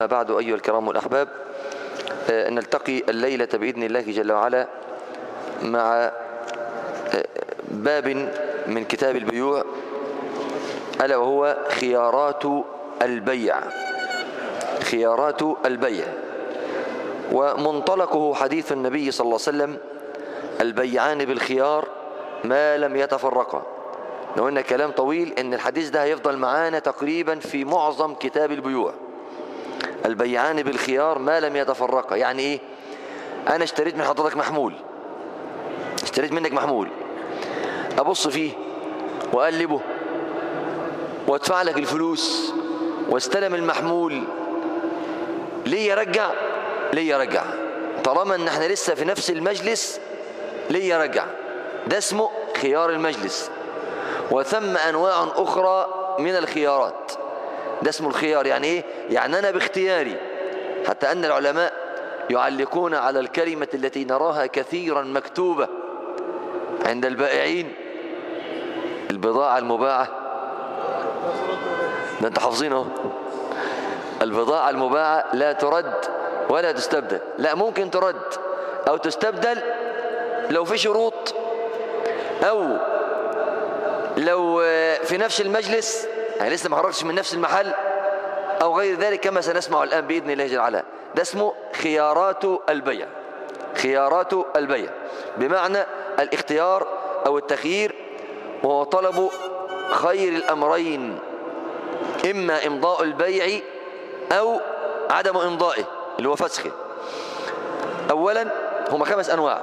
بعد أيها الكرام والأحباب آه، نلتقي الليلة بإذن الله جل وعلا مع آه، باب من كتاب البيوع ألا وهو خيارات البيع خيارات البيع ومنطلقه حديث النبي صلى الله عليه وسلم البيعان بالخيار ما لم يتفرقا لو قلنا كلام طويل ان الحديث ده هيفضل معانا تقريبا في معظم كتاب البيوع البيعان بالخيار ما لم يتفرقا يعني ايه انا اشتريت من حضرتك محمول اشتريت منك محمول ابص فيه واقلبه وادفع لك الفلوس واستلم المحمول ليه يرجع ليه يرجع طالما ان احنا لسه في نفس المجلس ليه يرجع ده اسمه خيار المجلس وثم انواع اخرى من الخيارات ده اسمه الخيار يعني ايه يعني انا باختياري حتى ان العلماء يعلقون على الكلمة التي نراها كثيرا مكتوبة عند البائعين البضاعة المباعة ده انت حافظينه البضاعة المباعة لا ترد ولا تستبدل لا ممكن ترد او تستبدل لو في شروط او لو في نفس المجلس يعني لسه ما خرجتش من نفس المحل او غير ذلك كما سنسمع الان باذن الله جل وعلا ده اسمه خيارات البيع خيارات البيع بمعنى الاختيار او التخيير وهو طلب خير الامرين اما امضاء البيع او عدم امضائه اللي هو فسخه اولا هما خمس انواع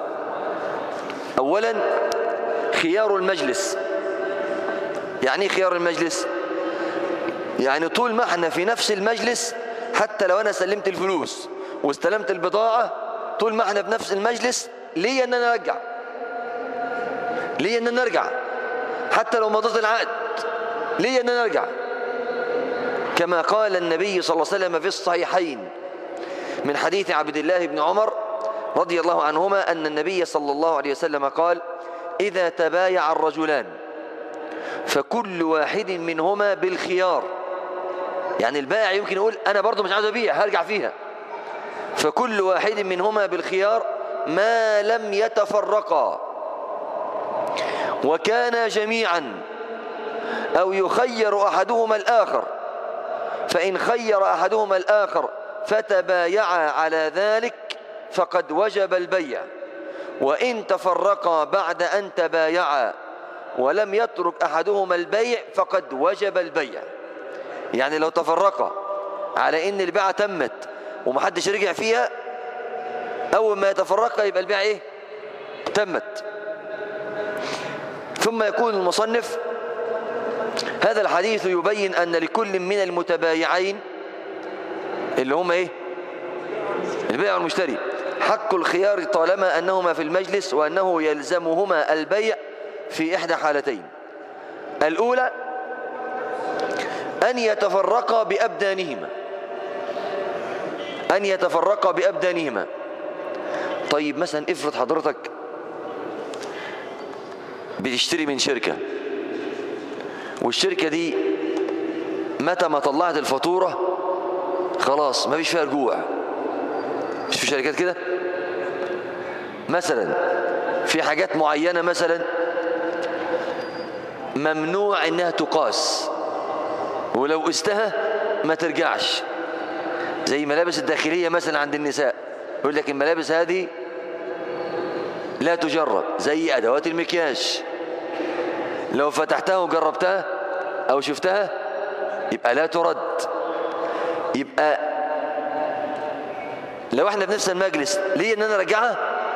اولا خيار المجلس يعني ايه خيار المجلس يعني طول ما احنا في نفس المجلس حتى لو انا سلمت الفلوس واستلمت البضاعة طول ما احنا بنفس المجلس ليه ان انا ارجع ليه ان انا ارجع حتى لو مضيت العقد ليه ان انا ارجع كما قال النبي صلى الله عليه وسلم في الصحيحين من حديث عبد الله بن عمر رضي الله عنهما أن النبي صلى الله عليه وسلم قال إذا تبايع الرجلان فكل واحد منهما بالخيار يعني البائع يمكن يقول أنا برضو مش عايز أبيع هرجع فيها فكل واحد منهما بالخيار ما لم يتفرقا وكانا جميعا أو يخير أحدهما الآخر فإن خير أحدهما الآخر فتبايعا على ذلك فقد وجب البيع وإن تفرقا بعد أن تبايعا ولم يترك أحدهما البيع فقد وجب البيع يعني لو تفرقا على إن البيعة تمت ومحدش رجع فيها أول ما يتفرقا يبقى البيعة إيه تمت ثم يكون المصنف هذا الحديث يبين أن لكل من المتبايعين اللي هم إيه البيع والمشتري حق الخيار طالما أنهما في المجلس وأنه يلزمهما البيع في إحدى حالتين الأولى أن يتفرقا بأبدانهما أن يتفرقا بأبدانهما طيب مثلا افرض حضرتك بتشتري من شركة والشركة دي متى ما طلعت الفاتورة خلاص ما فيش فيها رجوع مش في شركات كده مثلا في حاجات معينة مثلا ممنوع انها تقاس ولو قستها ما ترجعش زي ملابس الداخلية مثلا عند النساء يقول لك الملابس هذه لا تجرب زي أدوات المكياج لو فتحتها وجربتها أو شفتها يبقى لا ترد يبقى لو احنا في نفس المجلس ليه ان انا ارجعها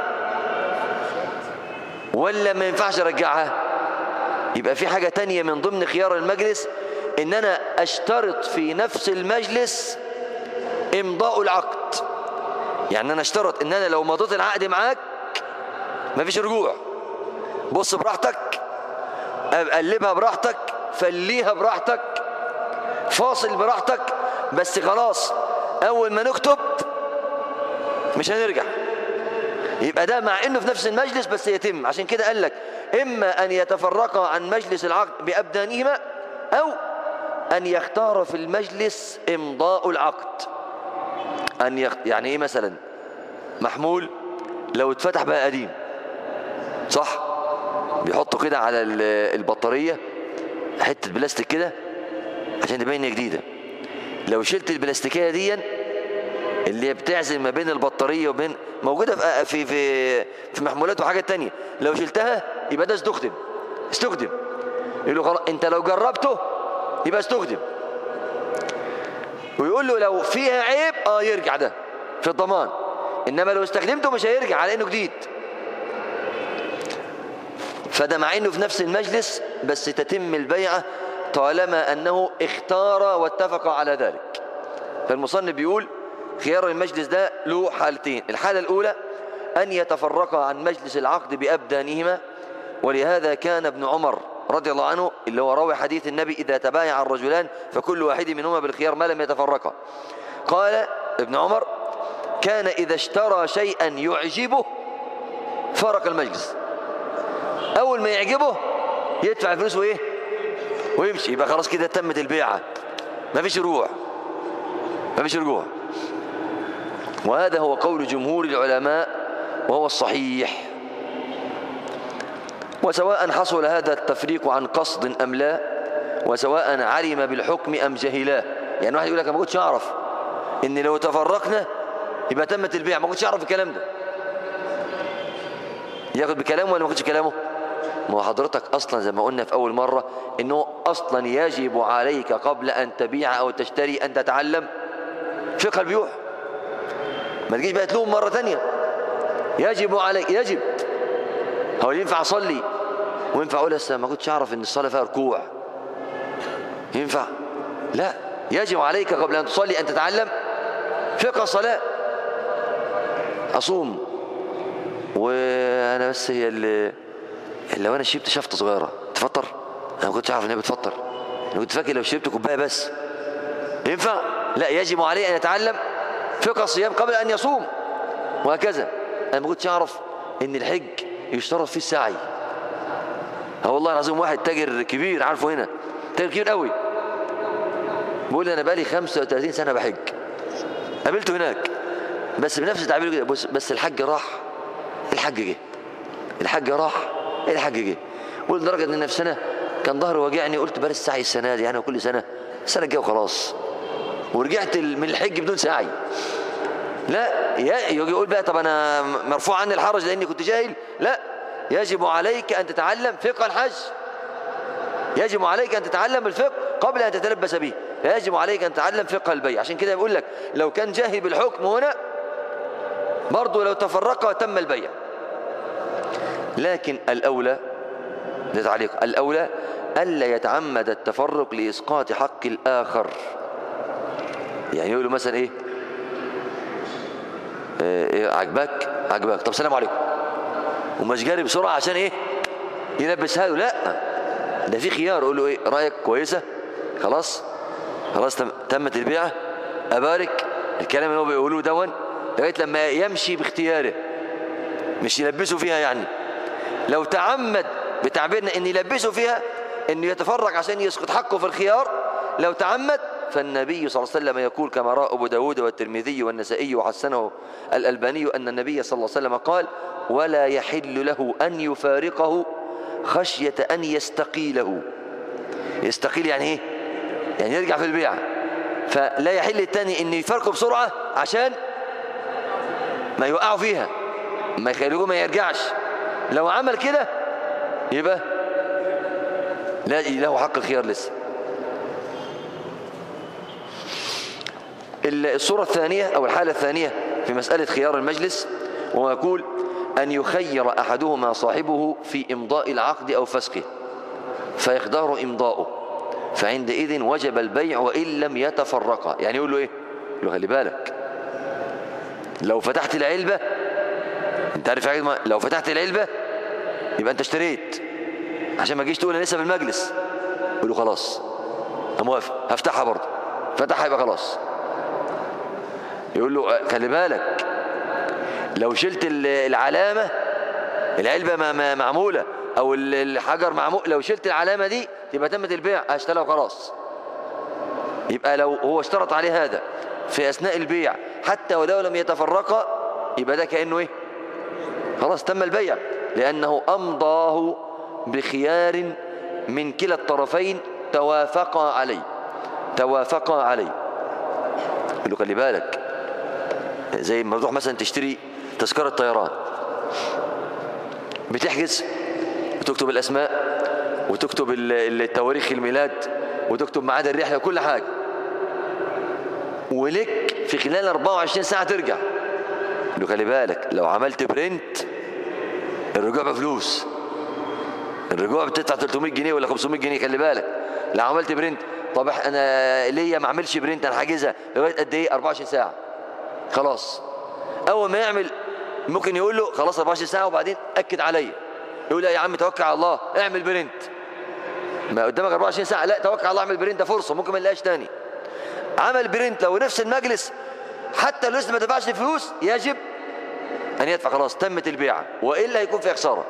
ولا ما ينفعش ارجعها يبقى في حاجة تانية من ضمن خيار المجلس ان انا اشترط في نفس المجلس امضاء العقد يعني انا اشترط ان انا لو مضيت العقد معاك مفيش رجوع بص براحتك قلبها براحتك فليها براحتك فاصل براحتك بس خلاص اول ما نكتب مش هنرجع يبقى ده مع انه في نفس المجلس بس يتم عشان كده قال لك اما ان يتفرقا عن مجلس العقد بابدانهما او أن يختار في المجلس إمضاء العقد أن يخ... يعني إيه مثلا محمول لو اتفتح بقى قديم صح بيحطوا كده على ال- البطارية حتة بلاستيك كده عشان تبين إنها جديدة لو شلت البلاستيكية دي اللي هي بتعزل ما بين البطارية وبين موجودة في في في, في محمولات وحاجات تانية لو شلتها يبقى ده استخدم استخدم يقول له خلاص انت لو جربته يبقى استخدم ويقول له لو فيها عيب اه يرجع ده في الضمان انما لو استخدمته مش هيرجع على انه جديد فده مع انه في نفس المجلس بس تتم البيعة طالما انه اختار واتفق على ذلك فالمصنف بيقول خيار المجلس ده له حالتين الحالة الأولى أن يتفرقا عن مجلس العقد بأبدانهما ولهذا كان ابن عمر رضي الله عنه اللي هو راوي حديث النبي إذا تبايع الرجلان فكل واحد منهما بالخيار ما لم يتفرقا قال ابن عمر كان إذا اشترى شيئا يعجبه فرق المجلس أول ما يعجبه يدفع الفلوس وإيه ويمشي يبقى خلاص كده تمت البيعة ما فيش رجوع ما فيش رجوع وهذا هو قول جمهور العلماء وهو الصحيح وسواء حصل هذا التفريق عن قصد أم لا وسواء علم بالحكم أم جهلاه يعني واحد يقول لك أنا ما كنتش أعرف إن لو تفرقنا يبقى تمت البيع ما كنتش أعرف الكلام ده ياخد بكلامه ولا ما كنتش كلامه ما هو حضرتك أصلا زي ما قلنا في أول مرة إنه أصلا يجب عليك قبل أن تبيع أو تشتري أن تتعلم فقه البيوع ما تجيش بقى تلوم مرة تانية يجب عليك يجب هو ينفع أصلي وينفع أقول لسه ما كنتش أعرف إن الصلاة فيها ركوع ينفع لا يجب عليك قبل أن تصلي أن تتعلم فقه الصلاة أصوم وأنا بس هي اللي لو أنا شربت شفطة صغيرة تفطر أنا ما كنتش أعرف إن هي بتفطر أنا كنت فاكر لو شربت كوباية بس ينفع لا يجب عليه أن يتعلم فقه الصيام قبل أن يصوم وهكذا أنا ما كنتش أعرف إن الحج يشترط فيه السعي ها والله العظيم واحد تاجر كبير عارفه هنا تاجر كبير قوي بيقول لي أنا بقالي 35 سنة بحج قابلته هناك بس بنفس تعبيره كده بس, بس الحج راح الحج جه الحج راح الحج جه ولدرجة إن في سنة كان ظهري واجعني قلت بلاش السعي السنة دي يعني كل سنة السنة الجاية وخلاص ورجعت من الحج بدون سعي لا يجي يقول بقى طب انا مرفوع عني الحرج لاني كنت جاهل لا يجب عليك ان تتعلم فقه الحج يجب عليك ان تتعلم الفقه قبل ان تتلبس به يجب عليك ان تتعلم فقه البيع عشان كده بيقول لك لو كان جاهل بالحكم هنا برضه لو تفرق تم البيع لكن الاولى ده تعليق الاولى الا يتعمد التفرق لاسقاط حق الاخر يعني يقولوا مثلا ايه ايه عجبك عجبك طب سلام عليكم ومش جاري بسرعه عشان ايه يلبسها له لا ده في خيار يقول له ايه رايك كويسه خلاص خلاص تم تمت البيعه ابارك الكلام اللي هو بيقولوه دون لغايه لما يمشي باختياره مش يلبسه فيها يعني لو تعمد بتعبيرنا ان يلبسه فيها انه يتفرق عشان يسقط حقه في الخيار لو تعمد فالنبي صلى الله عليه وسلم يقول كما رأى أبو داود والترمذي والنسائي وحسنه الألباني أن النبي صلى الله عليه وسلم قال ولا يحل له أن يفارقه خشية أن يستقيله يستقيل يعني إيه؟ يعني يرجع في البيع فلا يحل الثاني أن يفارقه بسرعة عشان ما يوقعوا فيها ما يخلوه ما يرجعش لو عمل كده يبقى لا له حق الخيار لسه الصورة الثانية أو الحالة الثانية في مسألة خيار المجلس وهو يقول أن يخير أحدهما صاحبه في إمضاء العقد أو فسخه فيختار إمضاؤه فعندئذ وجب البيع وإن لم يتفرقا يعني يقول له إيه؟ يقول له خلي بالك لو فتحت العلبة أنت عارف يا لو فتحت العلبة يبقى أنت اشتريت عشان ما تجيش تقول أنا لسه في المجلس يقول له خلاص أنا موافق هفتحها برضه فتحها يبقى خلاص يقول له خلي بالك لو شلت العلامة العلبة معمولة أو الحجر معمول لو شلت العلامة دي تبقى تمت البيع هشتريها وخلاص يبقى لو هو اشترط عليه هذا في أثناء البيع حتى ولو لم يتفرقا يبقى ده كأنه إيه خلاص تم البيع لأنه أمضاه بخيار من كلا الطرفين توافقا عليه توافقا عليه يقول له خلي بالك زي ما تروح مثلا تشتري تذكرة طيران بتحجز وتكتب الأسماء وتكتب ال- التواريخ الميلاد وتكتب ميعاد الرحلة وكل حاجة ولك في خلال 24 ساعة ترجع يقول له خلي بالك لو عملت برنت الرجوع بفلوس الرجوع بتدفع 300 جنيه ولا 500 جنيه خلي بالك لو عملت برنت طب إح- انا ليا ما اعملش برنت انا حاجزها لغايه قد ايه 24 ساعه خلاص اول ما يعمل ممكن يقول له خلاص 24 ساعه وبعدين اكد عليا يقول لا يا عم توكل على الله اعمل برنت ما قدامك 24 ساعه لا توكل على الله اعمل برنت ده فرصه ممكن ما نلاقيش تاني عمل برنت لو نفس المجلس حتى لو لسه ما دفعش فلوس يجب ان يدفع خلاص تمت البيعه والا هيكون في خساره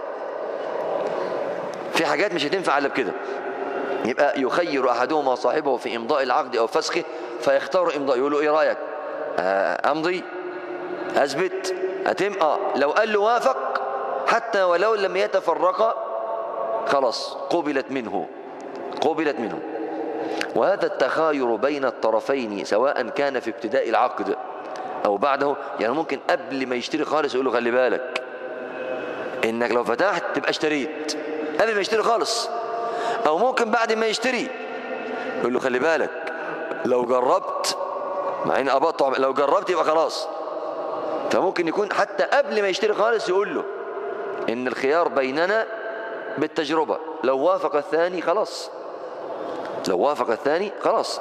في حاجات مش هتنفع الا بكده يبقى يخير احدهما صاحبه في امضاء العقد او فسخه فيختار امضاء يقول له ايه رايك آه، امضي اثبت اتم اه لو قال له وافق حتى ولو لم يتفرقا خلاص قبلت منه قبلت منه وهذا التخاير بين الطرفين سواء كان في ابتداء العقد او بعده يعني ممكن قبل ما يشتري خالص يقول له خلي بالك انك لو فتحت تبقى اشتريت قبل ما يشتري خالص او ممكن بعد ما يشتري يقول له خلي بالك لو جربت مع ان ابطع لو جربت يبقى خلاص فممكن يكون حتى قبل ما يشتري خالص يقول له ان الخيار بيننا بالتجربة لو وافق الثاني خلاص لو وافق الثاني خلاص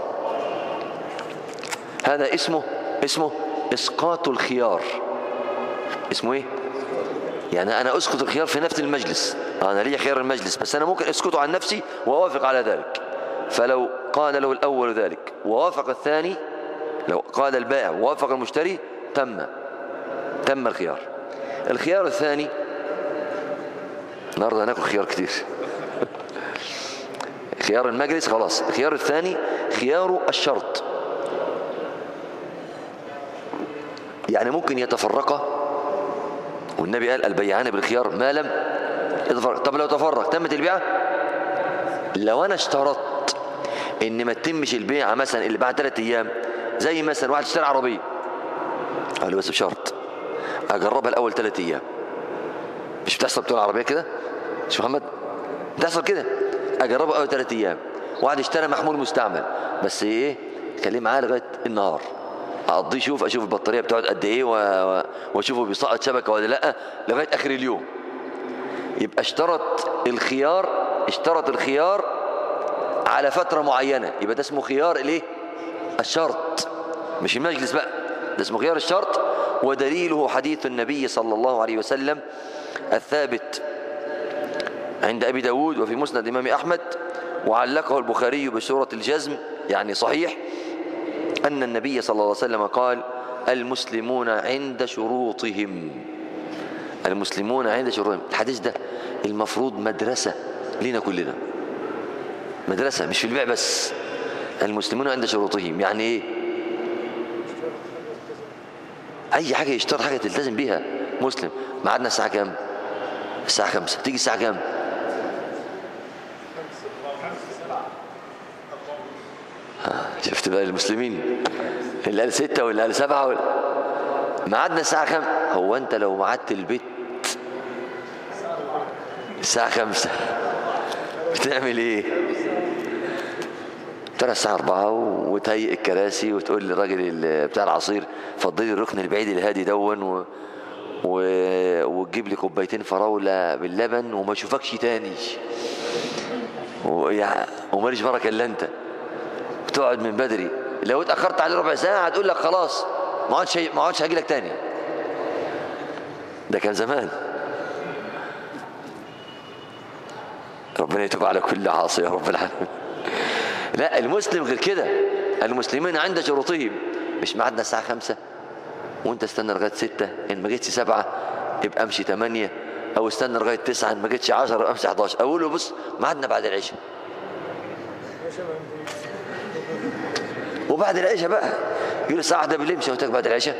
هذا اسمه اسمه اسقاط الخيار اسمه ايه يعني انا اسقط الخيار في نفس المجلس انا لي خيار المجلس بس انا ممكن اسقطه عن نفسي واوافق على ذلك فلو قال له الاول ذلك ووافق الثاني لو قال البائع ووافق المشتري تم تم الخيار الخيار الثاني النهارده هناكل خيار كتير خيار المجلس خلاص الخيار الثاني خيار الشرط يعني ممكن يتفرقا والنبي قال البيعان بالخيار ما لم يتفرق طب لو تفرق تمت البيعة لو انا اشترطت ان ما تتمش البيعة مثلا اللي بعد ثلاث ايام زي مثلا واحد اشترى عربية قال له بس بشرط اجربها الاول ثلاث ايام مش بتحصل بتوع العربية كده مش محمد بتحصل كده اجربها اول ثلاث ايام واحد اشترى محمول مستعمل بس ايه خليه معاه لغايه النهار اقضيه شوف اشوف البطاريه بتقعد قد ايه و- و- واشوفه بيسقط شبكه ولا لا لغايه اخر اليوم يبقى اشترط الخيار اشترط الخيار على فتره معينه يبقى ده اسمه خيار الايه الشرط مش المجلس بقى ده اسمه خيار الشرط ودليله حديث النبي صلى الله عليه وسلم الثابت عند أبي داود وفي مسند الإمام أحمد وعلقه البخاري بسورة الجزم يعني صحيح أن النبي صلى الله عليه وسلم قال المسلمون عند شروطهم المسلمون عند شروطهم الحديث ده المفروض مدرسة لنا كلنا مدرسة مش في البيع بس المسلمون عند شروطهم يعني ايه اي حاجة يشترط حاجة تلتزم بيها مسلم ميعادنا الساعة كام الساعة خمسة تيجي الساعة كام شفت بقى المسلمين اللي قال ستة واللي قال سبعة وال... ميعادنا الساعة خمسة هو أنت لو ميعدت البيت الساعة خمسة بتعمل إيه؟ ترى الساعة أربعة وتهيئ الكراسي وتقول للراجل ال- بتاع العصير فضلي الركن البعيد الهادي دون و... و... وتجيب لي كوبايتين فراولة باللبن وما اشوفكش تاني ويع... وماليش بركة إلا أنت وتقعد من بدري لو اتأخرت عليه ربع ساعة هتقول لك خلاص ما عادش ما عادش هاجي لك تاني ده كان زمان ربنا يتوب على كل عاصي يا رب العالمين لا المسلم غير كده المسلمين عند شروطهم مش ميعادنا الساعة خمسة وانت استنى لغاية ستة ان ما جيتش سبعة يبقى امشي ثمانية او استنى لغاية تسعة ان ما جيتش عشرة يبقى امشي 11 اقول له بص ميعادنا بعد العشاء وبعد العشاء بقى يقول الساعة واحدة بالليل مش هوتك بعد العشاء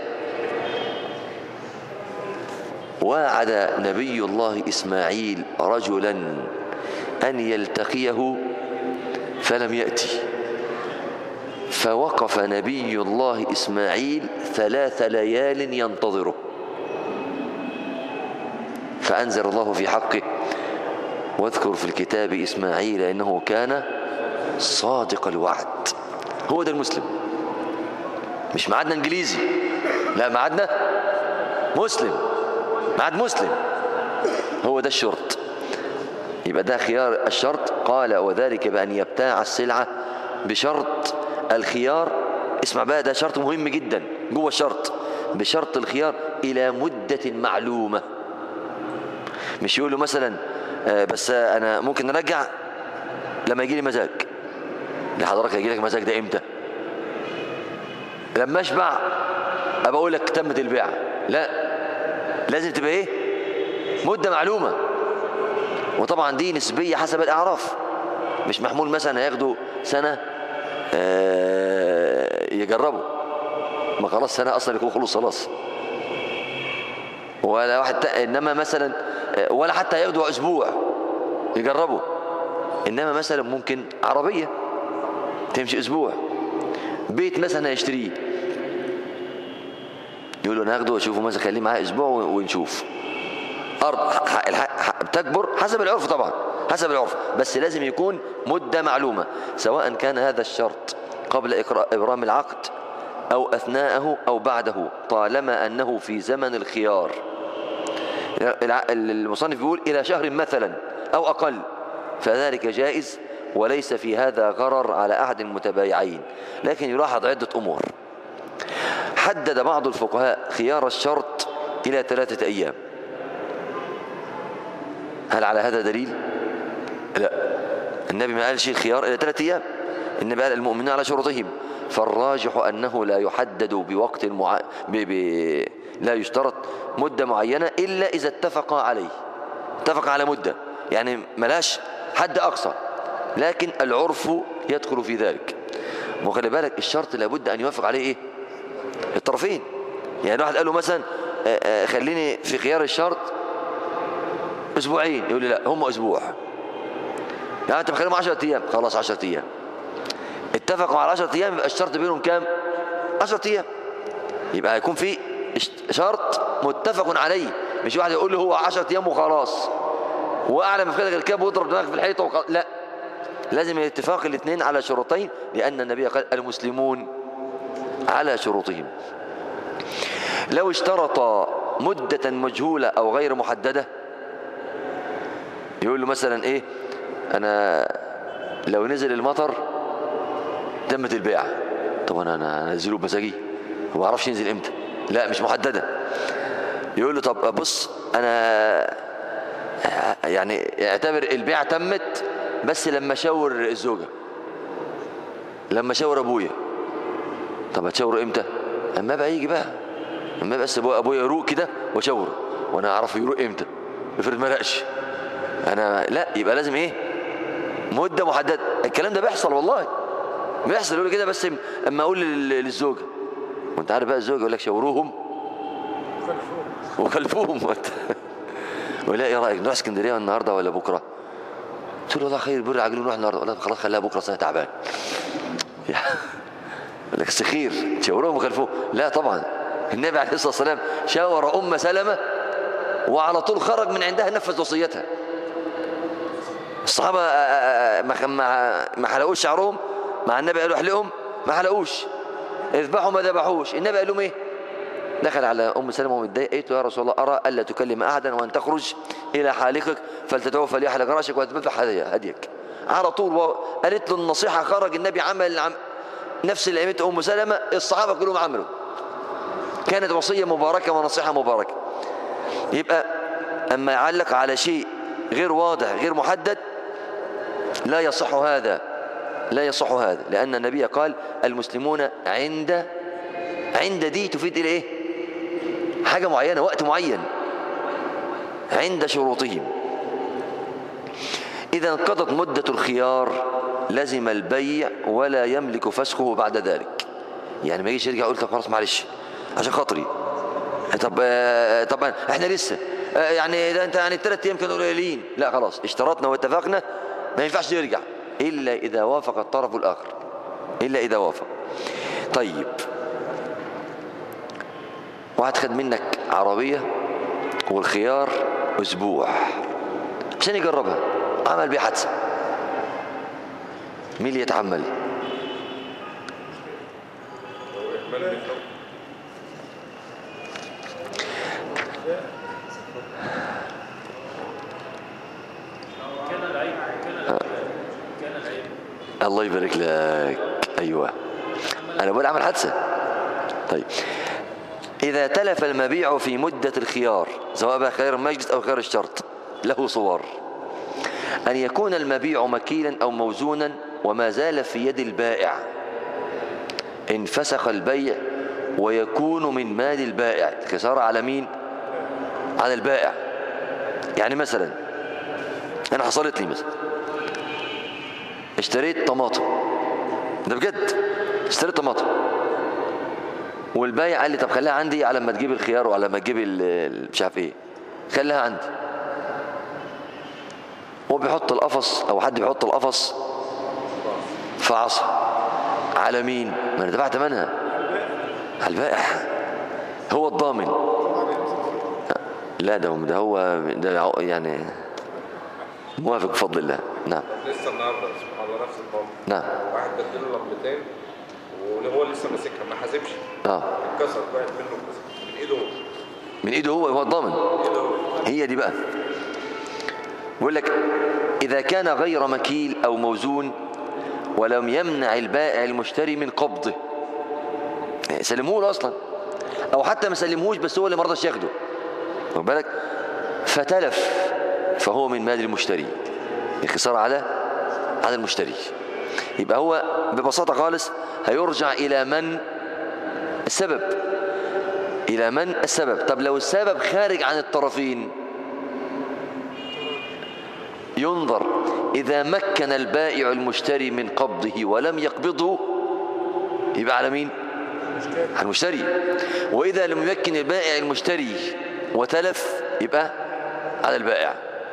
وعد نبي الله إسماعيل رجلا أن يلتقيه فلم يأتي فوقف نبي الله إسماعيل ثلاث ليال ينتظره فأنزل الله في حقه واذكر في الكتاب إسماعيل إنه كان صادق الوعد هو ده المسلم مش معادنا انجليزي لا معادنا مسلم معاد مسلم هو ده الشرط يبقى ده خيار الشرط قال وذلك بأن يبتاع السلعة بشرط الخيار اسمع بقى ده شرط مهم جدا جوه الشرط بشرط الخيار إلى مدة معلومة مش يقول له مثلا آه، بس أنا ممكن نرجع لما يجي لي مزاج لحضرتك هيجي لك مزاج ده امتى لما اشبع ابقى اقول لك تمت البيع لا لازم تبقى ايه مده معلومه وطبعا دي نسبيه حسب الاعراف مش محمول مثلا هياخدوا سنه آه، يجربوا ما خلاص سنه اصلا يكون خلص خلاص ولا واحد تا- انما مثلا آه، ولا حتى هياخدوا اسبوع يجربوا انما مثلا ممكن عربيه تمشي اسبوع بيت مثلا هيشتريه يقول له انا هاخده واشوفه مثلا خليه معاه اسبوع ونشوف ارض ح- ح- الح- ح- بتكبر حسب العرف طبعا حسب العرف بس لازم يكون مده معلومه سواء كان هذا الشرط قبل إقراء- ابرام العقد او اثناءه او بعده طالما انه في زمن الخيار الع- المصنف يقول الى شهر مثلا او اقل فذلك جائز وليس في هذا غرر على احد المتبايعين لكن يلاحظ عده امور حدد بعض الفقهاء خيار الشرط إلى ثلاثة أيام هل على هذا دليل؟ لا النبي ما قالش الخيار إلى ثلاثة أيام النبي قال المؤمنين على شروطهم فالراجح أنه لا يحدد بوقت مع... ب... ب... لا يشترط مدة معينة إلا إذا اتفق عليه اتفق على مدة يعني ملاش حد أقصى لكن العرف يدخل في ذلك وخلي بالك الشرط لابد أن يوافق عليه إيه؟ الطرفين يعني واحد قال له مثلا آه، آه، خليني في خيار الشرط اسبوعين يقول لي لا هم اسبوع لا انت مخليهم 10 ايام خلاص 10 ايام اتفقوا على 10 ايام يبقى الشرط بينهم كام 10 ايام يبقى هيكون في اشت- شرط متفق عليه مش واحد يقول له هو 10 ايام وخلاص واعلى من فكرك الكاب واضرب دماغك في الحيطه وخلاص لا لازم الاتفاق الاثنين على شروطين لان النبي قال المسلمون على شروطهم لو اشترط مدة مجهولة أو غير محددة يقول له مثلا إيه أنا لو نزل المطر تمت البيع طب أنا أنا أنزله بمزاجي هو ما أعرفش ينزل إمتى لا مش محددة يقول له طب بص أنا يعني اعتبر البيع تمت بس لما شاور الزوجة لما شاور أبويا طب هتشاوره امتى اما بقى يجي بقى اما بس ابويا ابويا يروق كده واشاوره وانا اعرف يروق امتى افرض ما رقش انا لا يبقى لازم ايه مده محدده الكلام ده بيحصل والله بيحصل يقول لي كده بس اما اقول لل- للزوجه وانت عارف بقى الزوجه يقول لك شاوروهم وخلفوهم ولا ايه رايك نروح اسكندريه النهارده ولا بكره قلت له والله خير بر عاجلين نروح النهارده ولا خلاص خليها بكره أصل انا تعبان يقول لك سخير تشاورهم وخلفوه لا طبعا النبي عليه الصلاه والسلام شاور ام سلمه وعلى طول خرج من عندها نفذ وصيتها الصحابه آه، آه، ما ما ما حلقوش شعرهم مع النبي قالوا احلقهم ما حلقوش اذبحوا ما ذبحوش النبي قال لهم ايه دخل على ام سلمه ومتضايق قالت له يا رسول الله ارى الا تكلم احدا وان تخرج الى حالقك فلتدعو فليحلق راسك وتذبح هديك على طول و- قالت له النصيحه خرج النبي عمل العم نفس اللي عملته ام سلمه الصحابه كلهم عملوا كانت وصيه مباركه ونصيحه مباركه يبقى اما يعلق على شيء غير واضح غير محدد لا يصح هذا لا يصح هذا لان النبي قال المسلمون عند عند دي تفيد الى ايه حاجه معينه وقت معين عند شروطهم اذا انقضت مده الخيار لزم البيع ولا يملك فسخه بعد ذلك يعني ما يجيش يرجع يقول طب خلاص معلش عشان خاطري طب آه، طب احنا لسه آه، يعني ده انت يعني الثلاث ايام كانوا قليلين لا خلاص اشترطنا واتفقنا ما ينفعش يرجع الا اذا وافق الطرف الاخر الا اذا وافق طيب واحد خد منك عربيه والخيار اسبوع عشان يجربها عمل بيه حادثه مين اللي يتحمل الله يبارك لك ايوه انا بقول عمل حادثه طيب اذا تلف المبيع في مده الخيار سواء بقى خيار المجلس او خيار الشرط له صور ان يكون المبيع مكيلا او موزونا وما زال في يد البائع انفسخ البيع ويكون من مال البائع الخساره على مين على البائع يعني مثلا انا حصلت لي مثلا اشتريت طماطم ده بجد اشتريت طماطم والبايع قال لي طب خليها عندي على ما تجيب الخيار وعلى ما تجيب ال- ال- مش عارف ايه خليها عندي هو بيحط القفص او حد بيحط القفص في عصا على مين ما انا دفعت منها على البائع هو الضامن لا ده هو- ده هو ده يعني موافق بفضل الله نعم لسه النهارده سبحان الله نفس الموقف نعم واحد بدله لمبتين وهو لسه ماسكها ما حاسبش اه اتكسر وقعت منه اتكسر من ايده هو من ايده هو هو الضامن ايده هو هي دي بقى بيقول لك إذا كان غير مكيل أو موزون ولم يمنع البائع المشتري من قبضه يعني سلموه له أصلا أو حتى ما سلمهوش بس هو اللي ما رضاش ياخده واخد بالك فتلف فهو من مال المشتري الخسارة على على المشتري يبقى هو ببساطة خالص هيرجع إلى من السبب إلى من السبب طب لو السبب خارج عن الطرفين ينظر إذا مكن البائع المشتري من قبضه ولم يقبضه يبقى على مين؟ على المشتري وإذا لم يمكن البائع المشتري وتلف يبقى على البائع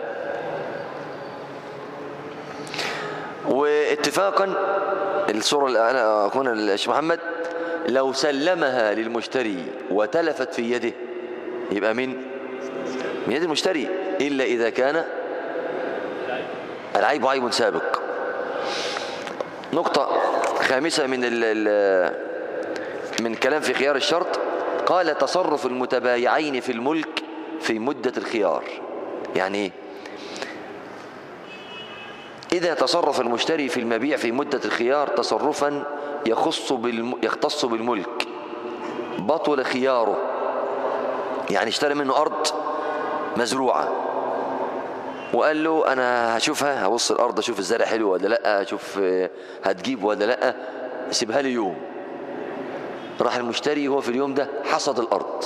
واتفاقا الصورة اللي أنا أكون الشيخ محمد لو سلمها للمشتري وتلفت في يده يبقى من من يد المشتري إلا إذا كان العيب عيب سابق نقطة خامسة من ال ال من كلام في خيار الشرط قال تصرف المتبايعين في الملك في مدة الخيار يعني ايه إذا تصرف المشتري في المبيع في مدة الخيار تصرفا يخص بالم... يختص بالملك بطل خياره يعني اشترى منه أرض مزروعة وقال له أنا هشوفها هبص الأرض أشوف الزرع حلو ولا لأ أشوف آه، هتجيب ولا لأ سيبها لي يوم راح المشتري هو في اليوم ده حصد الأرض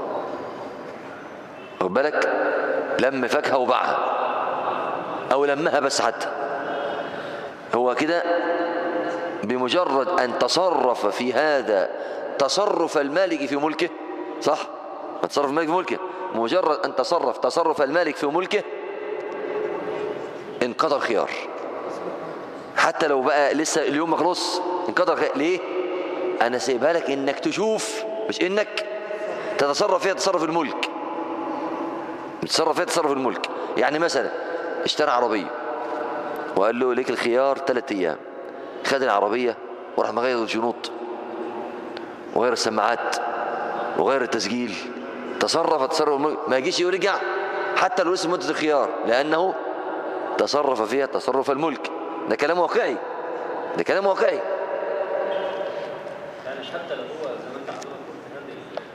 واخد بالك لم فاكهة وباعها أو لمها بس حتى هو كده بمجرد أن تصرف في هذا تصرف المالك في ملكه صح؟ تصرف المالك في ملكه مجرد أن تصرف تصرف المالك في ملكه انقضى الخيار حتى لو بقى لسه اليوم ما خلص انقضى الخيار ليه؟ أنا سايبها لك إنك تشوف مش إنك تتصرف فيها تصرف الملك تتصرف فيها تصرف الملك يعني مثلا اشترى عربية وقال له ليك الخيار ثلاث أيام خد العربية وراح مغير الجنوط وغير السماعات وغير التسجيل تصرف تصرف الملك ما يجيش يرجع حتى لو لسه مدة الخيار لأنه تصرف فيها تصرف الملك ده كلام واقعي ده كلام واقعي يعني مش حتى لو هو زي ما انت حضرتك قلت هذه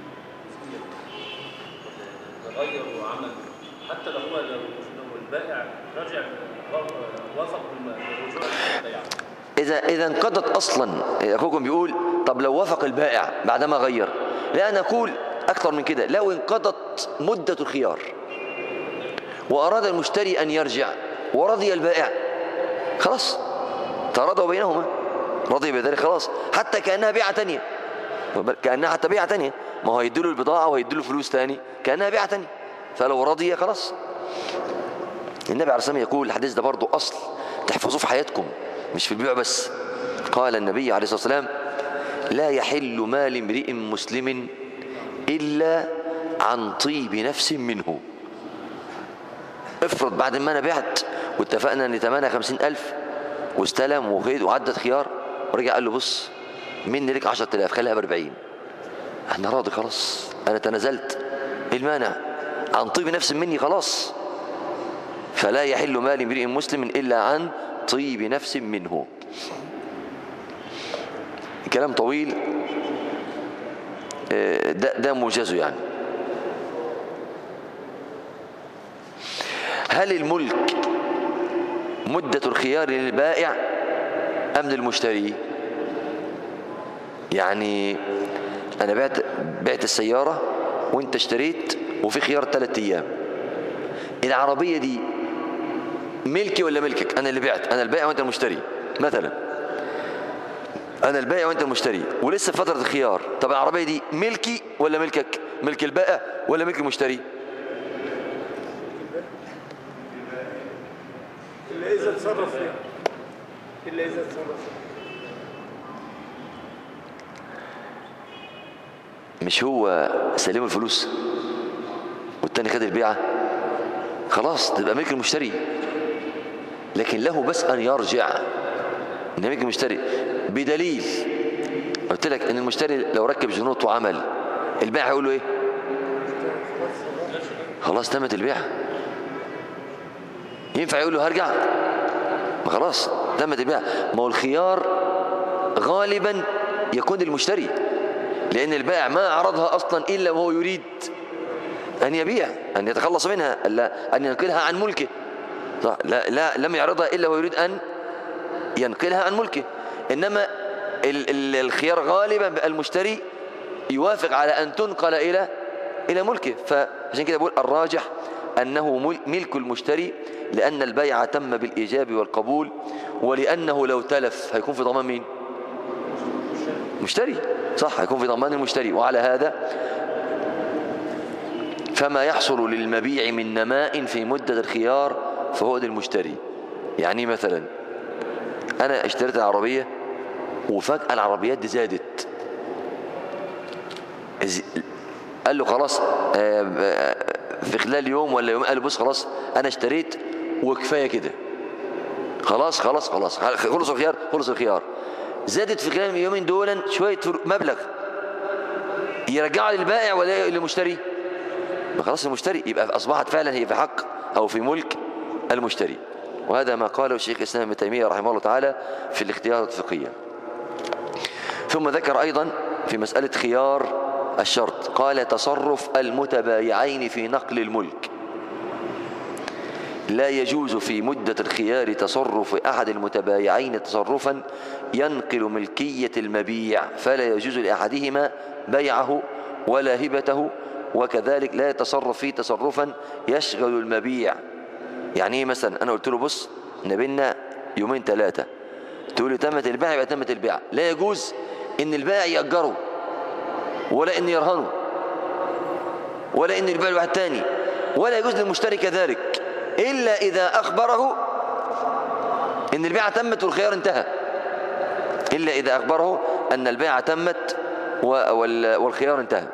التسجيل غير وعمل حتى لو هو لو لو البائع رجع وافق بالرجوع للبيع إذا إذا انقضت أصلا أخوكم بيقول طب لو وافق البائع بعدما غير لا نقول أكثر من كده لو انقضت مدة الخيار وأراد المشتري أن يرجع ورضي البائع خلاص تراضوا بينهما رضي بذلك خلاص حتى كأنها بيعة تانية كأنها حتى بيعة تانية ما هو هيديله البضاعة وهيديله فلوس تاني كأنها بيعة تانية فلو رضي خلاص النبي عليه الصلاة والسلام يقول الحديث ده برضو أصل تحفظوه في حياتكم مش في البيع بس قال النبي عليه الصلاة والسلام لا يحل مال امرئ مسلم إلا عن طيب نفس منه افرض بعد ما أنا بعت واتفقنا أن ثمنها خمسين ألف واستلم وخيد وعدت خيار ورجع قال له بص مني لك عشرة آلاف خليها بأربعين أنا راضي خلاص أنا تنازلت إيه المانع عن طيب نفس مني خلاص فلا يحل مال امرئ مسلم إلا عن طيب نفس منه كلام طويل آه، ده, ده موجزه يعني هل الملك مدة الخيار للبائع أم للمشتري يعني أنا بعت بعت السيارة وأنت اشتريت وفي خيار ثلاثة أيام العربية دي ملكي ولا ملكك أنا اللي بعت أنا البائع وأنت المشتري مثلا أنا البائع وأنت المشتري ولسه في فترة الخيار طب العربية دي ملكي ولا ملكك ملك البائع ولا ملك المشتري إلا إذا تصرف فيها إلا إذا تصرف فيها مش هو سلم الفلوس والتاني خد البيعة خلاص تبقى ملك المشتري لكن له بس أن يرجع إن ملك المشتري بدليل قلت لك إن المشتري لو ركب جنوط وعمل البائع هيقول له إيه خلاص تمت البيعة ينفع يقول له هرجع ما خلاص تمت البيعة ما هو الخيار غالبا يكون المشتري لأن البائع ما عرضها أصلا إلا وهو يريد أن يبيع أن يتخلص منها ألا أن ينقلها عن ملكه صح لا, لا لم يعرضها إلا وهو يريد أن ينقلها عن ملكه إنما ال ال الخيار غالبا المشتري يوافق على أن تنقل إلى إلى ملكه فعشان كده بقول الراجح أنه مل- ملك المشتري لأن البيع تم بالإيجاب والقبول ولأنه لو تلف هيكون في ضمان مين؟ مشتري صح هيكون في ضمان المشتري وعلى هذا فما يحصل للمبيع من نماء في مدة الخيار فهو للمشتري يعني مثلا أنا اشتريت العربية وفجأة العربيات دي زادت إز- قال له خلاص آه، آه، في خلال يوم ولا يوم قال له بص خلاص أنا اشتريت وكفاية كده خلاص خلاص خلاص خلص الخيار خلص الخيار زادت في خلال اليومين دول شوية فر- مبلغ يرجعها للبائع ولا للمشتري ما خلاص المشتري يبقى أصبحت فعلا هي في حق أو في ملك المشتري وهذا ما قاله الشيخ الإسلام ابن تيمية رحمه الله تعالى في الاختيارات الفقهية ثم ذكر أيضا في مسألة خيار الشرط قال تصرف المتبايعين في نقل الملك لا يجوز في مدة الخيار تصرف أحد المتبايعين تصرفا ينقل ملكية المبيع فلا يجوز لأحدهما بيعه ولا هبته وكذلك لا يتصرف فيه تصرفا يشغل المبيع يعني ايه مثلا انا قلت له بص نبينا يومين ثلاثة تقول لي تمت البيع يبقى تمت البيع لا يجوز ان البائع يأجره ولا ان يرهنه ولا ان يبيع لواحد تاني ولا يجوز للمشتري كذلك الا اذا اخبره ان البيعة تمت والخيار انتهى الا اذا اخبره ان البيعة تمت و- وال- والخيار انتهى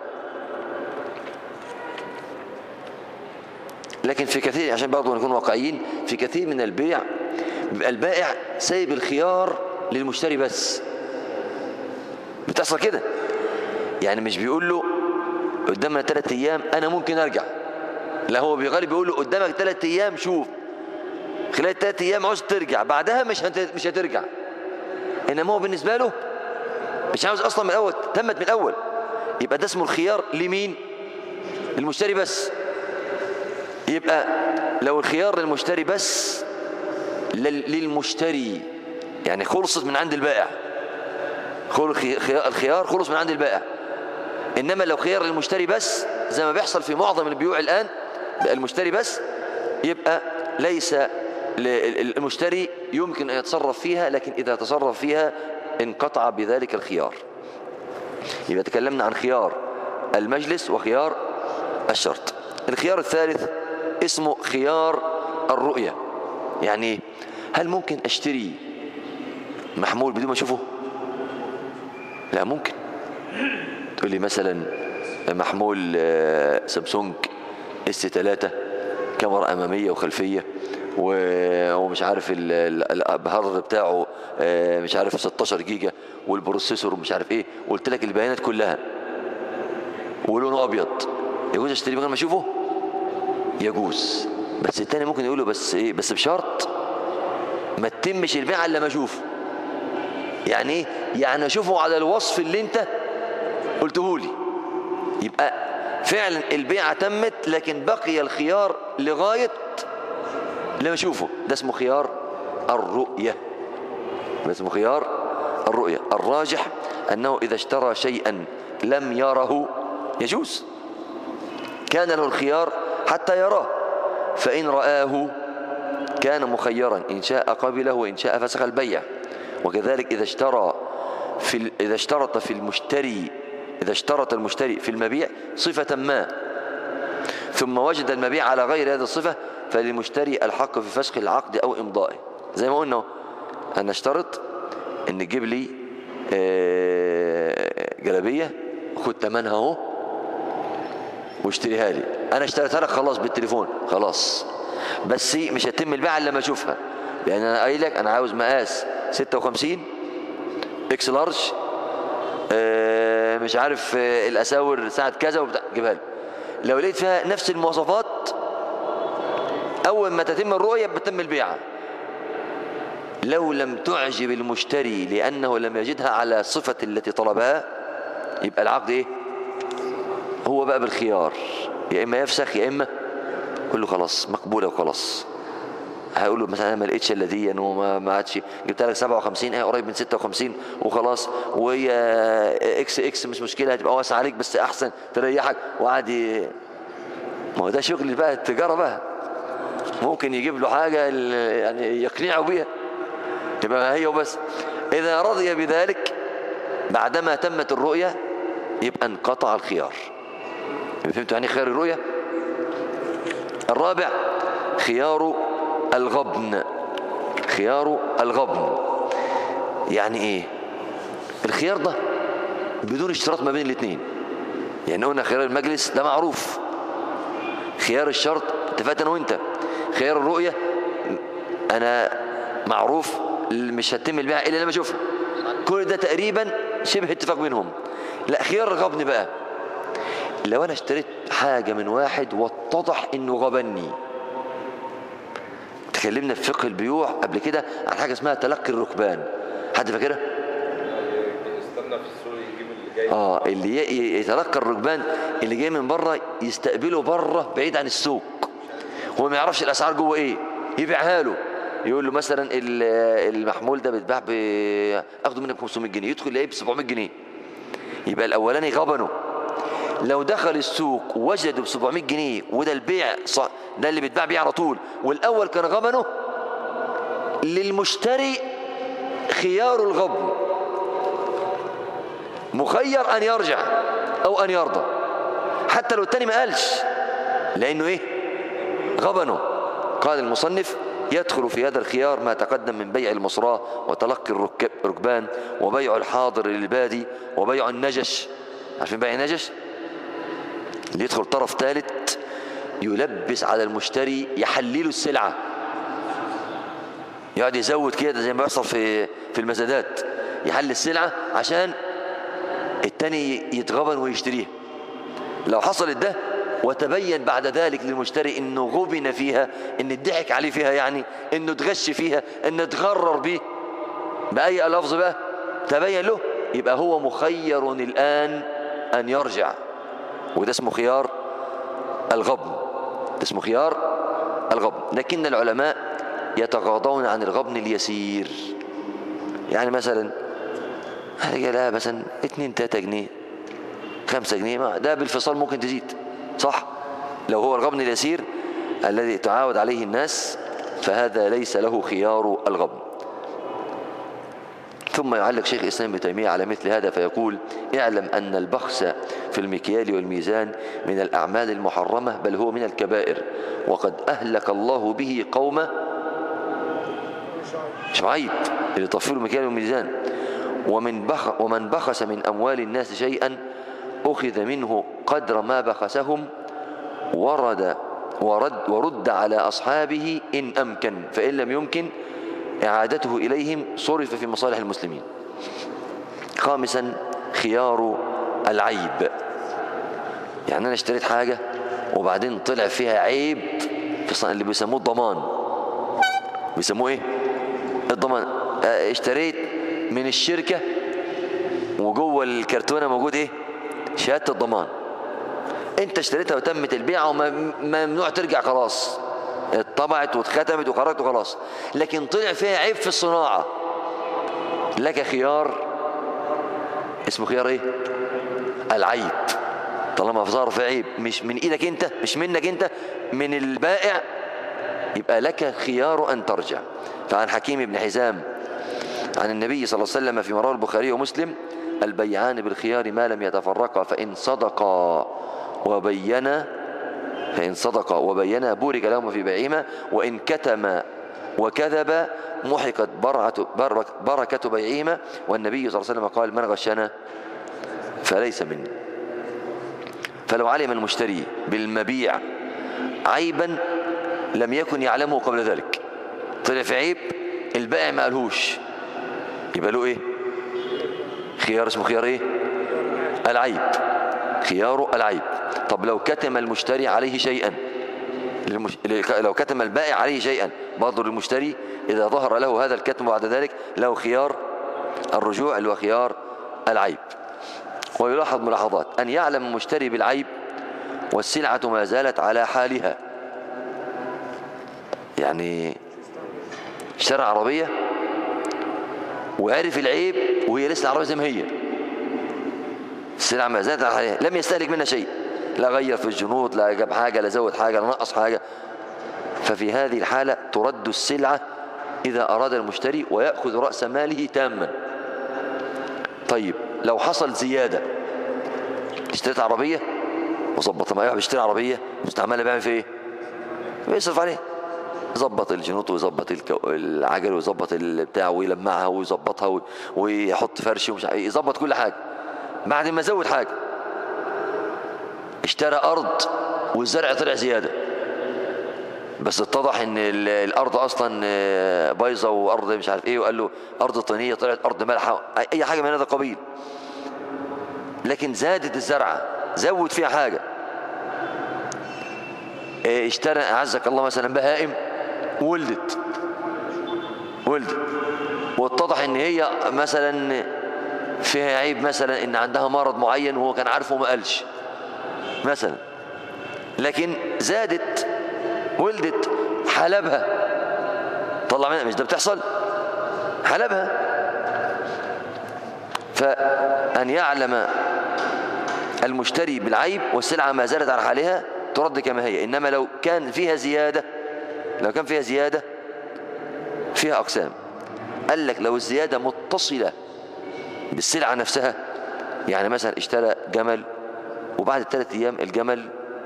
لكن في كثير عشان برضه نكون واقعيين في كثير من البيع بيبقى البائع سايب الخيار للمشتري بس بتحصل كده يعني مش بيقول له قدامنا ثلاث ايام انا ممكن ارجع لا هو بيغالب بيقول له قدامك ثلاث ايام شوف خلال ثلاث ايام عاوز ترجع بعدها مش هت... مش هترجع انما هو بالنسبه له مش عاوز اصلا من الاول تمت من الاول يبقى ده اسمه الخيار لمين للمشتري بس يبقى لو الخيار للمشتري بس لل- للمشتري يعني خلصت من عند البائع خل- خي- خي- الخيار خلص من عند البائع انما لو خيار للمشتري بس زي ما بيحصل في معظم البيوع الان بقى المشتري بس يبقى ليس ل- ال- المشتري يمكن ان يتصرف فيها لكن اذا تصرف فيها انقطع بذلك الخيار يبقى تكلمنا عن خيار المجلس وخيار الشرط الخيار الثالث اسمه خيار الرؤية يعني إيه؟ هل ممكن اشتري محمول بدون ما اشوفه لا ممكن تقول لي مثلا محمول آه، سامسونج اس 3 كاميرا اماميه وخلفيه و- ومش عارف ال- ال- الهارد بتاعه آه، مش عارف 16 جيجا والبروسيسور مش عارف ايه وقلت لك البيانات كلها ولونه ابيض يجوز اشتري من غير ما اشوفه يجوز بس التاني ممكن يقول له بس ايه بس بشرط ما تتمش البيع الا ما اشوفه يعني ايه يعني اشوفه على الوصف اللي انت قلته لي يبقى فعلا البيعه تمت لكن بقي الخيار لغايه لما اشوفه ده اسمه خيار الرؤيه ده اسمه خيار الرؤيه الراجح انه اذا اشترى شيئا لم يره يجوز كان له الخيار حتى يراه فإن رآه كان مخيرا إن شاء قبله وإن شاء فسخ البيع وكذلك إذا اشترى في ال- إذا اشترط في المشتري إذا اشترط المشتري في المبيع صفة ما ثم وجد المبيع على غير هذه الصفة فللمشتري الحق في فسخ العقد أو إمضائه زي ما قلنا أهو، أنا اشترط إن تجيب لي آه، جلابية خد ثمنها أهو واشتريها لي انا اشتريتها لك خلاص بالتليفون خلاص بس مش هتم البيع الا لما اشوفها لان انا قايل لك انا عاوز مقاس 56 اكس لارج آه، مش عارف آه، الاساور ساعه كذا وبتاع جيبها لي لو لقيت فيها نفس المواصفات اول ما تتم الرؤيه بتم البيعه لو لم تعجب المشتري لانه لم يجدها على الصفه التي طلبها يبقى العقد ايه هو بقى بالخيار يا اما يفسخ يا اما يقول له خلاص مقبوله وخلاص هيقول له مثلا انا ما لقيتش الا دي وما ما عادش جبت لك 57 ايه قريب من 56 وخلاص وهي اكس اكس مش مشكله هتبقى واسعه عليك بس احسن تريحك وقعد ي- ما هو ده شغل بقى التجاره بقى ممكن يجيب له حاجه ال- يعني يقنعه بيها تبقى هي وبس اذا رضي بذلك بعدما تمت الرؤيه يبقى انقطع الخيار يبقى فهمتوا يعني إيه خيار الرؤية الرابع خيار الغبن خيار الغبن يعني ايه الخيار ده بدون اشتراط ما بين الاثنين يعني قلنا خيار المجلس ده معروف خيار الشرط اتفقت انا وانت خيار الرؤية انا معروف مش هتم البيع الا لما اشوفها كل ده تقريبا شبه اتفاق بينهم لا خيار الغبن بقى لو انا اشتريت حاجة من واحد واتضح انه غبني تكلمنا في فقه البيوع قبل كده عن حاجة اسمها تلقي الركبان حد فاكرها؟ بنستنى في السوق يجيب اللي جاي اه اللي ي- ي- يتلقى الركبان اللي جاي من بره يستقبله بره بعيد عن السوق هو ما يعرفش الاسعار جوه ايه يبيعها له يقول له مثلا ال- المحمول ده بيتباع ب اخده منك ب 500 جنيه يدخل يلاقيه ب 700 جنيه يبقى الاولاني غبنه لو دخل السوق وجده ب 700 جنيه وده البيع ص- ده اللي بيتباع بيه على طول والاول كان غبنه للمشتري خيار الغبن مخير ان يرجع او ان يرضى حتى لو التاني ما قالش لانه ايه غبنه قال المصنف يدخل في هذا الخيار ما تقدم من بيع المصراة وتلقي الركب- الركبان وبيع الحاضر للبادي وبيع النجش عارفين بيع النجش اللي يدخل طرف ثالث يلبس على المشتري يحلله السلعة يقعد يزود كده زي ما بيحصل في في المزادات يحل السلعة عشان التاني يتغبن ويشتريها لو حصلت ده وتبين بعد ذلك للمشتري انه غبن فيها ان ضحك عليه فيها يعني انه اتغش فيها انه اتغرر بيه باي لفظ بقى تبين له يبقى هو مخير الان ان يرجع وده اسمه خيار الغبن ده اسمه خيار الغبن لكن العلماء يتغاضون عن الغبن اليسير يعني مثلا حاجة لا مثلا 2 3 جنيه 5 جنيه ما ده بالفصال ممكن تزيد صح لو هو الغبن اليسير الذي تعاود عليه الناس فهذا ليس له خيار الغبن ثم يعلق شيخ الإسلام ابن تيمية على مثل هذا فيقول اعلم أن البخس في المكيال والميزان من الأعمال المحرمة بل هو من الكبائر وقد أهلك الله به قومه شعيب اللي طفلوا المكيال والميزان ومن بخ ومن بخس من أموال الناس شيئا أخذ منه قدر ما بخسهم ورد ورد ورد على أصحابه إن أمكن فإن لم يمكن إعادته إليهم صرف في مصالح المسلمين خامسا خيار العيب يعني أنا اشتريت حاجة وبعدين طلع فيها عيب في صن- اللي بيسموه الضمان بيسموه ايه الضمان آه، اشتريت من الشركة وجوه الكرتونة موجود ايه شهادة الضمان انت اشتريتها وتمت البيع وممنوع ترجع خلاص اتطبعت واتختمت وخرجت وخلاص لكن طلع فيها عيب في الصناعة لك خيار اسمه خيار ايه العيب طالما ظهر في عيب مش من ايدك انت مش منك انت من البائع يبقى لك خيار ان ترجع فعن حكيم بن حزام عن النبي صلى الله عليه وسلم في مرار البخاري ومسلم البيعان بالخيار ما لم يتفرقا فإن صدقا وبينا فإن صدقا وبينا بورك لهما في بيعهما وإن كتما وكذبا محقت برعة برك- بركة بيعهما والنبي صلى الله عليه وسلم قال من غشنا فليس مني فلو علم المشتري بالمبيع عيبا لم يكن يعلمه قبل ذلك طلع في عيب البائع ما قالهوش يبقى له ايه خيار اسمه خيار ايه العيب خيار العيب طب لو كتم المشتري عليه شيئا للمش... لو كتم البائع عليه شيئا برضه للمشتري اذا ظهر له هذا الكتم بعد ذلك له خيار الرجوع اللي هو خيار العيب ويلاحظ ملاحظات ان يعلم المشتري بالعيب والسلعه ما زالت على حالها يعني اشترى عربيه وعرف العيب وهي لسه العربيه زي ما هي السلعه ما زالت على حالها لم يستهلك منها شيء لا غير في الجنود لا جاب حاجه لا زود حاجه لا نقص حاجه ففي هذه الحاله ترد السلعه اذا اراد المشتري وياخذ راس ماله تاما طيب لو حصل زياده اشتريت عربيه وظبط ما بيشتري عربيه مستعمله بيعمل فيها ايه؟ بيصرف عليها يظبط الجنوط ويظبط الكو... العجل ويظبط البتاع ويلمعها ويظبطها و... ويحط فرش ومش عارف إيه، يظبط كل حاجه بعد ما زود حاجه اشترى ارض والزرع طلع زياده بس اتضح ان ال- الارض اصلا آه، بايظه وارض مش عارف ايه وقال له ارض طينيه طلعت ارض مالحه اي حاجه من هذا القبيل لكن زادت الزرعه زود فيها حاجه إيه، اشترى اعزك الله مثلا بهائم ولدت ولدت واتضح ان هي مثلا فيها عيب مثلا ان عندها مرض معين وهو كان عارفه وما قالش مثلا لكن زادت ولدت حلبها طلع منها مش ده بتحصل حلبها فأن يعلم المشتري بالعيب والسلعة ما زالت على حالها ترد كما هي إنما لو كان فيها زيادة لو كان فيها زيادة فيها أقسام قال لك لو الزيادة متصلة بالسلعة نفسها يعني مثلا اشترى جمل وبعد الثلاث أيام الجمل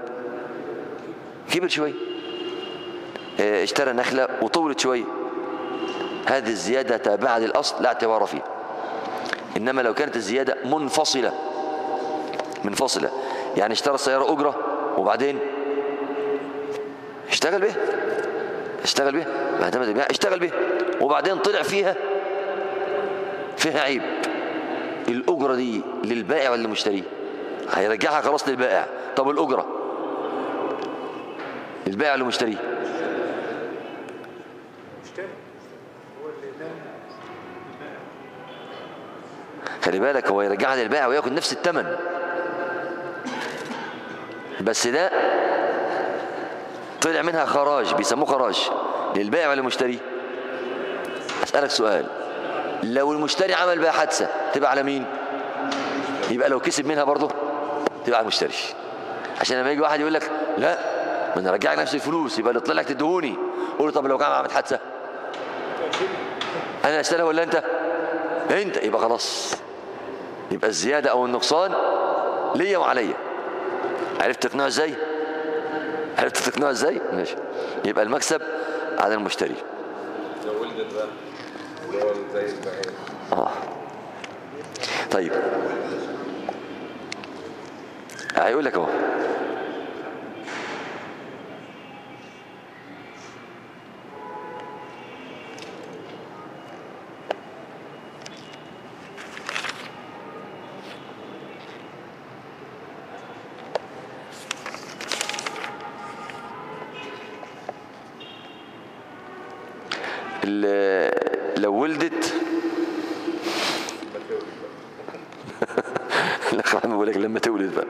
كبر شوية اه، اشترى نخلة وطولت شوية هذه الزيادة تابعة للأصل لا اعتبار فيها إنما لو كانت الزيادة منفصلة منفصلة يعني اشترى السيارة أجرة وبعدين اشتغل بيها اشتغل بيها اعتمد بيها اشتغل بيها وبعدين طلع فيها فيها عيب الأجرة دي للبائع ولا للمشتري هيرجعها خلاص للبائع طب الأجرة للبائع ولا للمشتري مشتري هو اللي نام خلي بالك هو يرجعها للبائع وياخد نفس الثمن بس ده طلع منها خراج بيسموه خراج للبائع ولا للمشتري اسالك سؤال لو المشتري عمل بها حادثه تبقى على مين يبقى لو كسب منها برضه تبقى على المشتري عشان لما يجي واحد يقول لك لا ما انا ارجع لك نفس الفلوس يبقى اللي طلع لك تدهوني قول له طب لو كان عملت حادثه انا اشتريها ولا انت انت يبقى خلاص يبقى الزيادة او النقصان ليا وعليا عرفت تقنعه ازاي عرفت تقنعه ازاي ماشي يبقى المكسب على المشتري لو ولدت بقى اللي هو زي البعير اه طيب هيقول لك اهو ال- لو ولدت الاخ محمد بيقول لك لما تولد بقى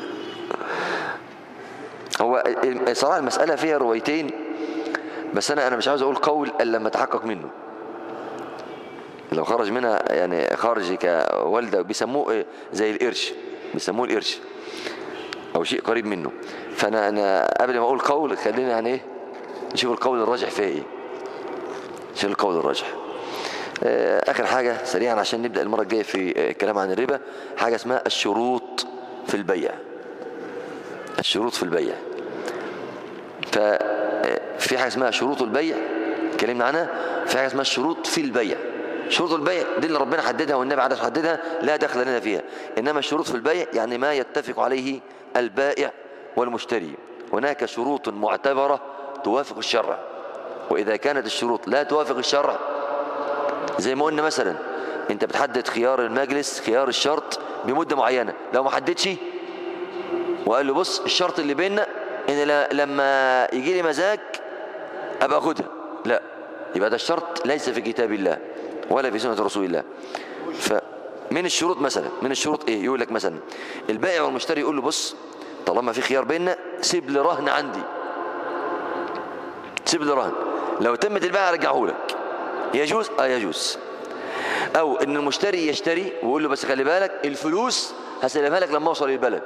هو صراحه المساله فيها روايتين بس انا انا مش عاوز اقول قول الا لما اتحقق منه لو خرج منها يعني خارج كوالده بيسموه إيه؟ زي القرش بيسموه القرش او شيء قريب منه فانا انا قبل ما اقول قول خلينا يعني ايه نشوف القول الراجح فيها ايه نشوف القول الراجح آه، اخر حاجه سريعا عشان نبدا المره الجايه في آه، الكلام عن الربا حاجه اسمها الشروط في البيع الشروط في البيع ففي حاجه اسمها شروط البيع اتكلمنا عنها في حاجه اسمها الشروط في البيع شروط البيع دي اللي ربنا حددها والنبي عليه الصلاه والسلام حددها لا دخل لنا فيها انما الشروط في البيع يعني ما يتفق عليه البائع والمشتري هناك شروط معتبره توافق الشرع واذا كانت الشروط لا توافق الشرع زي ما قلنا مثلا انت بتحدد خيار المجلس خيار الشرط بمده معينه لو ما حددش وقال له بص الشرط اللي بيننا ان ل- لما يجي لي مزاج ابقى اخدها لا يبقى ده الشرط ليس في كتاب الله ولا في سنه رسول الله فمن الشروط مثلا من الشروط ايه يقول لك مثلا البائع والمشتري يقول له بص طالما في خيار بيننا سيب لي رهن عندي سيب لي رهن لو تمت البيع ارجعه لك يجوز اه يجوز او ان المشتري يشتري ويقول له بس خلي بالك الفلوس هسلمها لك لما اوصل البلد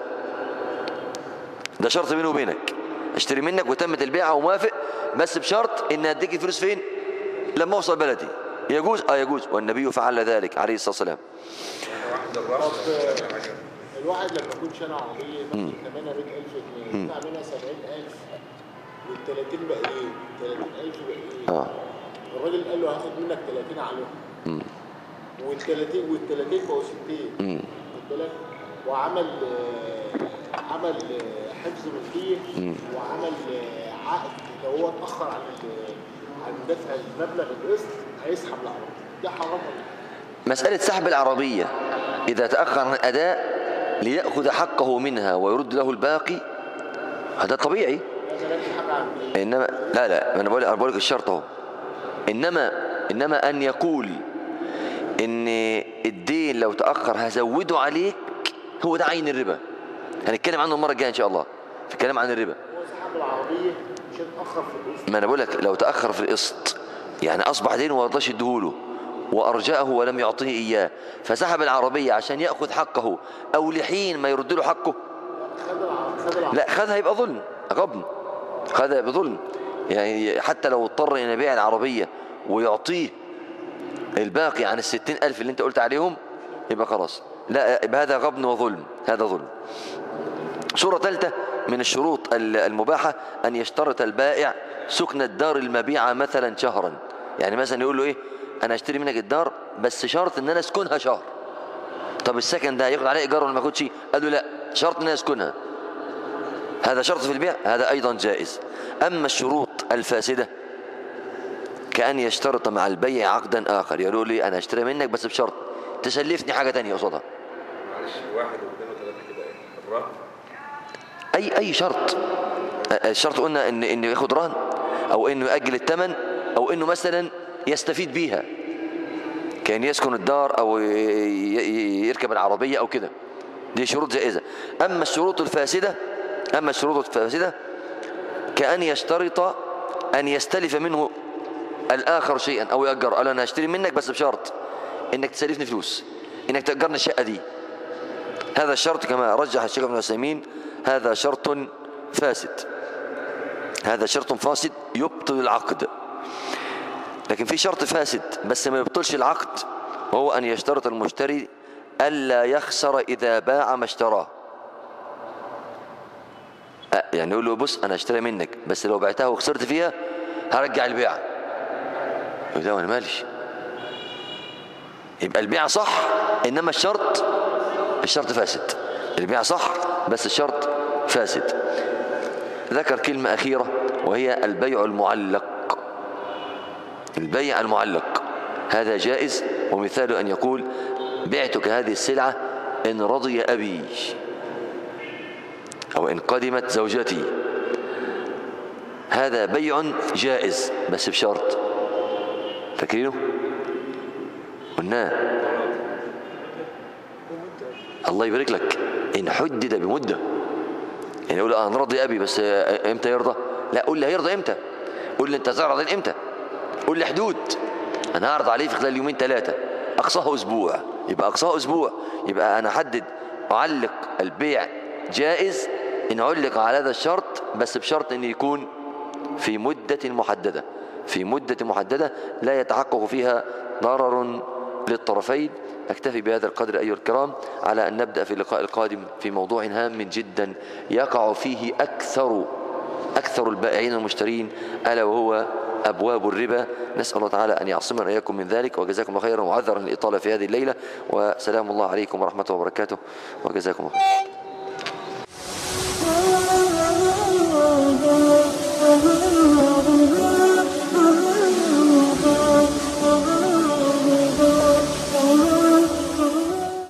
ده شرط بيني وبينك اشتري منك وتمت البيعه وموافق بس بشرط ان اديك الفلوس فين لما اوصل بلدي يجوز اه يجوز والنبي فعل ذلك عليه الصلاه والسلام واحد الراس الواحد لما يكون شارع عربية مثلا ثمنها 100000 جنيه يدفع منها 70000 وال 30 باقيين 30000 باقيين اه الراجل قال له هاخد منك 30 عليهم وال 30 وال 30 بقوا 60 خد بالك وعمل آه، عمل آه، حفظ ملكية وعمل آه، عقد لو هو اتأخر عن ال- عن دفع المبلغ القسط هيسحب العربية ده حرام ولا لا؟ مساله سحب العربيه اذا تاخر عن الاداء لياخذ حقه منها ويرد له الباقي هذا طبيعي ده مالكش حاجة عن انما لا لا ما انا بقول انا بقول لك الشرط اهو انما انما ان يقول ان الدين لو تاخر هزوده عليك هو ده عين الربا هنتكلم عنه المره الجايه ان شاء الله في الكلام عن الربا هو سحب العربية مش هتأخر في القسط ما انا بقول لك لو تاخر في القسط يعني اصبح دين وما رضاش يديهوله وارجاه ولم يعطيه اياه فسحب العربيه عشان ياخذ حقه او لحين ما يرد له حقه خد الع- خد العربية لا خذها يبقى ظلم غبن خذها يبقى ظلم يعني حتى لو اضطر ان يبيع العربيه ويعطيه الباقي عن الستين ألف اللي انت قلت عليهم يبقى خلاص لا يبقى هذا غبن وظلم هذا ظلم صورة ثالثة من الشروط ال- المباحة أن يشترط البائع سكن الدار المبيعة مثلا شهرا يعني مثلا يقول له إيه أنا أشتري منك الدار بس شرط إن أنا أسكنها شهر طب السكن ده هياخد عليه إيجار ولا ما ياخدش قال له لا شرط إن أنا أسكنها هذا شرط في البيع هذا أيضا جائز أما الشروط الفاسدة كأن يشترط مع البيع عقدا آخر يقول لي أنا أشتري منك بس بشرط تسلفني حاجة تانية قصادها معلش واحد واثنين وثلاثة كده ايه الرهن اي اي شرط الشرط قلنا ان انه ياخد رهن او انه ياجل الثمن او انه مثلا يستفيد بيها كان يسكن الدار او ي- ي- يركب العربيه او كده دي شروط جائزه اما الشروط الفاسده اما الشروط الفاسده كان يشترط ان يستلف منه الاخر شيئا او ياجر قال انا هشتري منك بس بشرط انك تسلفني فلوس انك تاجرني الشقه دي هذا الشرط كما رجح الشيخ ابن عثيمين هذا شرط فاسد هذا شرط فاسد يبطل العقد لكن في شرط فاسد بس ما يبطلش العقد وهو أن يشترط المشتري ألا يخسر إذا باع ما اشتراه أه، يعني يقول له بص أنا اشتري منك بس لو بعتها وخسرت فيها هرجع البيع يقول له أنا ماليش يبقى البيع صح إنما الشرط الشرط فاسد البيع صح بس الشرط فاسد ذكر كلمة أخيرة وهي البيع المعلق البيع المعلق هذا جائز ومثال أن يقول بعتك هذه السلعة إن رضي أبي أو إن قدمت زوجتي هذا بيع جائز بس بشرط فاكرينه قلناه الله يبارك لك إن حدد بمدة يعني يقول اه انا راضي ابي بس آه، امتى يرضى لا قول لي هيرضى امتى قول لي انت تعرض امتى قول لي حدود انا هعرض عليه في خلال يومين ثلاثه اقصاها اسبوع يبقى اقصاها اسبوع يبقى انا احدد اعلق البيع جائز ان علق على هذا الشرط بس بشرط ان يكون في مدة محددة في مدة محددة لا يتحقق فيها ضرر للطرفين أكتفي بهذا القدر أيها الكرام على أن نبدأ في اللقاء القادم في موضوع هام جدا يقع فيه أكثر أكثر البائعين والمشترين ألا وهو أبواب الربا نسأل الله تعالى أن يعصمنا إياكم من ذلك وجزاكم الله خيرا وعذرا الإطالة في هذه الليلة وسلام الله عليكم ورحمة الله وبركاته وجزاكم الله خيرا